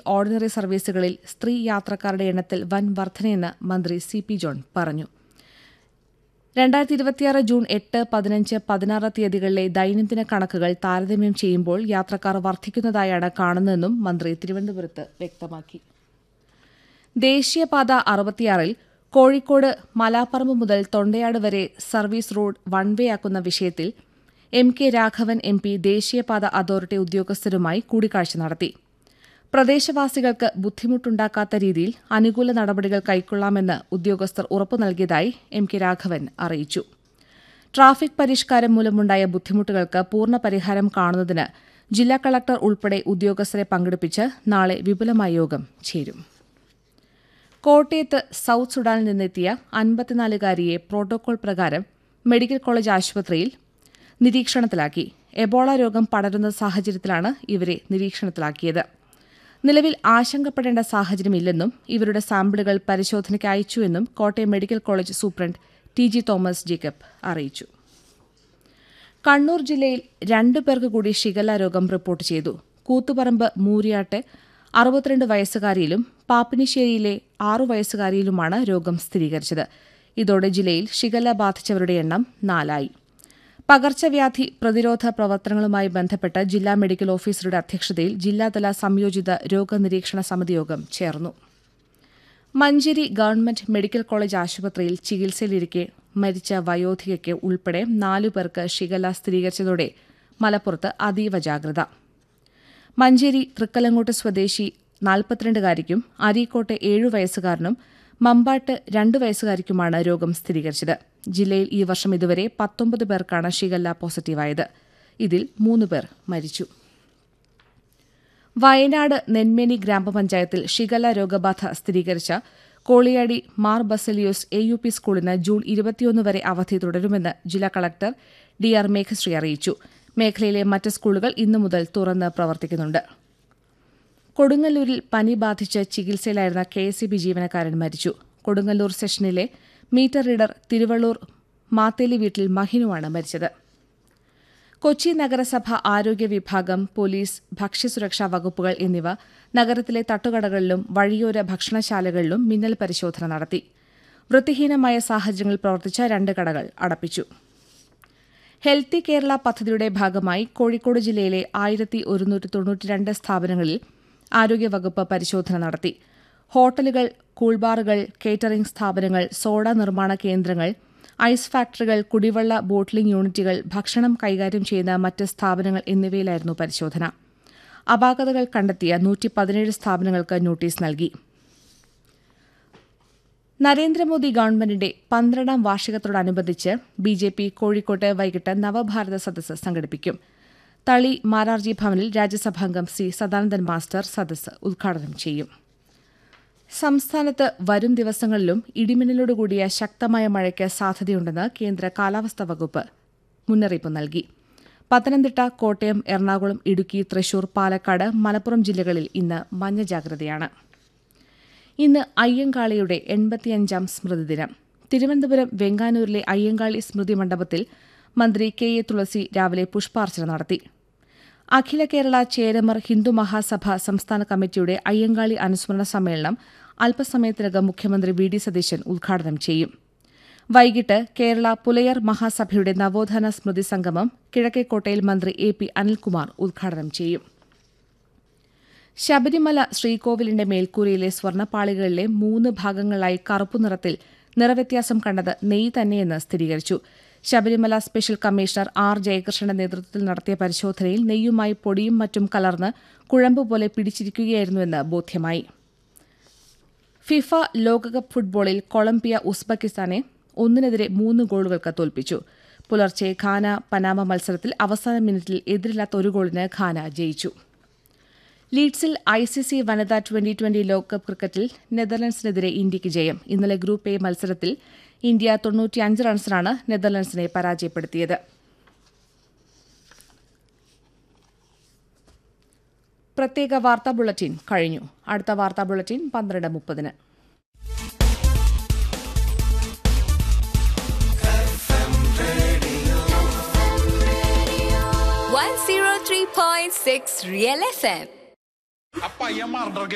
Ordinary സർവീസുകളിൽ സ്ത്രീ യാത്രക്കാരുടെ എണ്ണത്തിൽ വൻ വർധനയെന്ന് മന്ത്രി സി പി ജോൺ പറഞ്ഞു രണ്ടായിരത്തി ഇരുപത്തിയാറ് ജൂൺ എട്ട് പതിനഞ്ച് പതിനാറ് തീയതികളിലെ ദൈനംദിന കണക്കുകൾ താരതമ്യം ചെയ്യുമ്പോൾ യാത്രക്കാർ വർദ്ധിക്കുന്നതായാണ് കാണുന്നതെന്നും മന്ത്രി തിരുവനന്തപുരത്ത് വ്യക്തമാക്കി ദേശീയപാത അറുപത്തിയാറിൽ കോഴിക്കോട് മലാപ്പറമ്പ് മുതൽ തൊണ്ടയാട് വരെ സർവീസ് റോഡ് വൺ വേ ആക്കുന്ന വിഷയത്തിൽ M K Raghavan M P ദേശീയപാത അതോറിറ്റി ഉദ്യോഗസ്ഥരുമായി കൂടിക്കാഴ്ച നടത്തി പ്രദേശവാസികൾക്ക് ബുദ്ധിമുട്ടുണ്ടാക്കാത്ത രീതിയിൽ അനുകൂല നടപടികൾ കൈക്കൊള്ളാമെന്ന് ഉദ്യോഗസ്ഥർ ഉറപ്പു നൽകിയതായി എം കെ രാഘവൻ അറിയിച്ചു ട്രാഫിക് പരിഷ്കാരം മൂലമുണ്ടായ ബുദ്ധിമുട്ടുകൾക്ക് പൂർണ്ണ പരിഹാരം കാണുന്നതിന് ജില്ലാ കളക്ടർ ഉൾപ്പെടെ ഉദ്യോഗസ്ഥരെ പങ്കെടുപ്പിച്ച് നാളെ വിപുലമായ യോഗം ചേരും കോട്ടയത്ത് സൌത്ത് സുഡാനിൽ നിന്നെത്തിയ അൻപത്തിനാലുകാരിയെ പ്രോട്ടോകോൾ പ്രകാരം മെഡിക്കൽ കോളേജ് ആശുപത്രിയിൽ നിരീക്ഷണത്തിലാക്കി എബോള രോഗം പടരുന്ന സാഹചര്യത്തിലാണ് ഇവരെ നിരീക്ഷണത്തിലാക്കിയത് നിലവിൽ ആശങ്കപ്പെടേണ്ട സാഹചര്യമില്ലെന്നും ഇവരുടെ സാമ്പിളുകൾ പരിശോധനയ്ക്ക് അയച്ചുവെന്നും Kottayam medical college superintendent T G Thomas Jacob അറിയിച്ചു കണ്ണൂർ ജില്ലയിൽ രണ്ടു പേർക്ക് കൂടി ഷിഗല്ല രോഗം റിപ്പോർട്ട് ചെയ്തു കൂത്തുപറമ്പ് മൂരിയാട്ടെ അറുപത്തിരണ്ട് വയസ്സുകാരിയിലും പാപ്പിനിശ്ശേരിയിലെ ആറു വയസ്സുകാരിയിലുമാണ് രോഗം സ്ഥിരീകരിച്ചത് ഇതോടെ ജില്ലയിൽ ഷിഗല്ല ബാധിച്ചവരുടെ എണ്ണം നാലായി പകർച്ചവ്യാധി പ്രതിരോധ പ്രവർത്തനങ്ങളുമായി ബന്ധപ്പെട്ട് ജില്ലാ മെഡിക്കൽ ഓഫീസറുടെ അധ്യക്ഷതയിൽ ജില്ലാതല സംയോജിത രോഗനിരീക്ഷണ സമിതി യോഗം ചേർന്നു മഞ്ചേരി ഗവൺമെന്റ് മെഡിക്കൽ കോളേജ് ആശുപത്രിയിൽ ചികിത്സയിലിരിക്കെ മരിച്ച വയോധികയ്ക്ക് ഉൾപ്പെടെ നാലു പേർക്ക് ഷിഗല്ല സ്ഥിരീകരിച്ചതോടെ മലപ്പുറത്ത് അതീവ ജാഗ്രത മഞ്ചേരി തൃക്കലങ്ങോട്ട് സ്വദേശി നാൽപ്പത്തിരണ്ടുകാരിക്കും അരീക്കോട്ടെ ഏഴു വയസ്സുകാരനും മമ്പാട്ട് രണ്ടു വയസ്സുകാരിക്കുമാണ് രോഗം സ്ഥിരീകരിച്ചത് ജില്ലയിൽ ഈ വർഷം ഇതുവരെ പത്തൊമ്പത് പേർക്കാണ് ഷിഗല്ല പോസിറ്റീവായത് ഇതിൽ മൂന്ന് പേർ മരിച്ചു വയനാട് നെന്മേനി ഗ്രാമപഞ്ചായത്തിൽ ഷിഗല്ല രോഗബാധ സ്ഥിരീകരിച്ച Koliyadi Mar Baselios A U P സ്കൂളിന് ജൂൺ ഇരുപത്തിയൊന്ന് വരെ അവധി തുടരുമെന്ന് ജില്ലാ കളക്ടർ ഡി ആർ മേഘശ്രീ അറിയിച്ചു മേഖലയിലെ മറ്റ് സ്കൂളുകൾ ഇന്നു മുതൽ തുറന്ന് പ്രവർത്തിക്കുന്നുണ്ട് കൊടുങ്ങല്ലൂരിൽ പനി ബാധിച്ച് ചികിത്സയിലായിരുന്ന കെ എസ് ബി ജീവനക്കാരൻ മരിച്ചു കൊടുങ്ങല്ലൂർ സെഷനിലെ മീറ്റർ റീഡർ തിരുവള്ളൂർ മാത്തേലി വീട്ടിൽ മഹിനുവാണ് മരിച്ചത് കൊച്ചി നഗരസഭ ആരോഗ്യ വിഭാഗം പോലീസ് ഭക്ഷ്യസുരക്ഷാ വകുപ്പുകൾ എന്നിവ നഗരത്തിലെ തട്ടുകടകളിലും വഴിയോര ഭക്ഷണശാലകളിലും മിന്നൽ പരിശോധന നടത്തി വൃത്തിഹീനമായ സാഹചര്യങ്ങളിൽ പ്രവർത്തിച്ച രണ്ട് കടകൾ അടപ്പിച്ചു ഹെൽത്തി കേരള പദ്ധതിയുടെ ഭാഗമായി കോഴിക്കോട് ജില്ലയിലെ ആയിരത്തി ഒരുന്നൂറ്റി തൊണ്ണൂറ്റിരണ്ട് സ്ഥാപനങ്ങളിൽ ആരോഗ്യവകുപ്പ് പരിശോധന നടത്തി ഹോട്ടലുകൾ കൂൾബാറുകൾ കേറ്ററിംഗ് സ്ഥാപനങ്ങൾ സോഡ നിർമ്മാണ കേന്ദ്രങ്ങൾ ഐസ് ഫാക്ടറികൾ കുടിവെള്ള ബോട്ട്ലിംഗ് യൂണിറ്റുകൾ ഭക്ഷണം കൈകാര്യം ചെയ്യുന്ന മറ്റ് സ്ഥാപനങ്ങൾ എന്നിവയിലായിരുന്നു പരിശോധന അപാകതകൾ കണ്ടെത്തിയ നൂറ്റി പതിനേഴ് സ്ഥാപനങ്ങൾക്ക് നോട്ടീസ് നൽകി നരേന്ദ്രമോദി ഗവൺമെന്റിന്റെ പന്ത്രണ്ടാം വാർഷികത്തോടനുബന്ധിച്ച് ബി ജെ പി കോഴിക്കോട്ട് വൈകിട്ട് നവഭാരത സദസ്സ് സംഘടിപ്പിക്കും തളി മാരാർജി ഭവനിൽ രാജ്യസഭാംഗം സി സദാനന്ദൻ മാസ്റ്റർ സദസ്സ് ഉദ്ഘാടനം ചെയ്യും സംസ്ഥാനത്ത് വരും ദിവസങ്ങളിലും ഇടിമിന്നലോടുകൂടിയ ശക്തമായ മഴയ്ക്ക് സാധ്യതയുണ്ടെന്ന് കേന്ദ്ര കാലാവസ്ഥാ വകുപ്പ് മുന്നറിയിപ്പ് നൽകി പത്തനംതിട്ട കോട്ടയം എറണാകുളം ഇടുക്കി തൃശൂർ പാലക്കാട് മലപ്പുറം ജില്ലകളിൽ ഇന്ന് മഞ്ഞ ജാഗ്രതയാണ് ഇന്ന് അയ്യങ്കാളിയുടെ എൺപത്തിയഞ്ചാം സ്മൃതിദിനം തിരുവനന്തപുരം വെങ്ങാനൂരിലെ അയ്യങ്കാളി സ്മൃതി മണ്ഡപത്തിൽ മന്ത്രി കെ എ തുളസി രാവിലെ പുഷ്പാർച്ചന നടത്തി അഖില കേരള ചേരമർ ഹിന്ദു മഹാസഭ സംസ്ഥാന കമ്മിറ്റിയുടെ അയ്യങ്കാളി അനുസ്മരണ സമ്മേളനം അല്പസമയത്തിനകം മുഖ്യമന്ത്രി വി ഡി സതീശൻ ഉദ്ഘാടനം ചെയ്യും വൈകിട്ട് കേരള പുലയർ മഹാസഭയുടെ നവോത്ഥാന സ്മൃതി സംഗമം കിഴക്കേക്കോട്ടയിൽ മന്ത്രി എ പി അനിൽകുമാർ ഉദ്ഘാടനം ചെയ്യും ശബരിമല ശ്രീകോവിലിന്റെ മേൽക്കൂരയിലെ സ്വർണ്ണപ്പാളികളിലെ മൂന്ന് ഭാഗങ്ങളായി കറുപ്പു നിറത്തിൽ നിറവ്യത്യാസം കണ്ടത് നെയ്യ് തന്നെയെന്ന് സ്ഥിരീകരിച്ചു ശബരിമല സ്പെഷ്യൽ കമ്മീഷണർ ആർ ജയകൃഷ്ണന്റെ നേതൃത്വത്തിൽ നടത്തിയ പരിശോധനയിൽ നെയ്യുമായി പൊടിയും മറ്റും കലർന്ന് കുഴമ്പ് പോലെ പിടിച്ചിരിക്കുകയായിരുന്നുവെന്ന് ബോധ്യമായി ഫിഫ ലോകകപ്പ് ഫുട്ബോളിൽ കൊളംബിയ ഉസ്ബെക്കിസ്ഥാനെ ഒന്നിനെതിരെ മൂന്ന് ഗോളുകൾക്ക് തോൽപ്പിച്ചു പുലർച്ചെ ഖാന പനാമ മത്സരത്തിൽ അവസാന മിനിറ്റിൽ എതിരില്ലാത്ത ഒരു ഗോളിന് ഖാന ജയിച്ചു ലീഡ്സിൽ ഐ സി സി വനിതാ ട്വന്റി ട്വന്റി ലോകകപ്പ് ക്രിക്കറ്റിൽ നെതർലൻഡ്സിനെതിരെ ഇന്ത്യയ്ക്ക് ജയം ഇന്നലെ ഗ്രൂപ്പ് എ മത്സരത്തിൽ ഇന്ത്യ തൊണ്ണൂറ്റിയഞ്ച് റൺസിനാണ് നെതർലൻഡ്സിനെ പരാജയപ്പെടുത്തിയത് പ്രത്യേക വാർത്താ ബുള്ളറ്റിൻ കഴിഞ്ഞു അടുത്ത വാർത്താ ബുള്ളറ്റിൻ പന്ത്രണ്ട് മുപ്പതിന് One zero three point six Real FM. ആ പയ്യൻ മർഡർ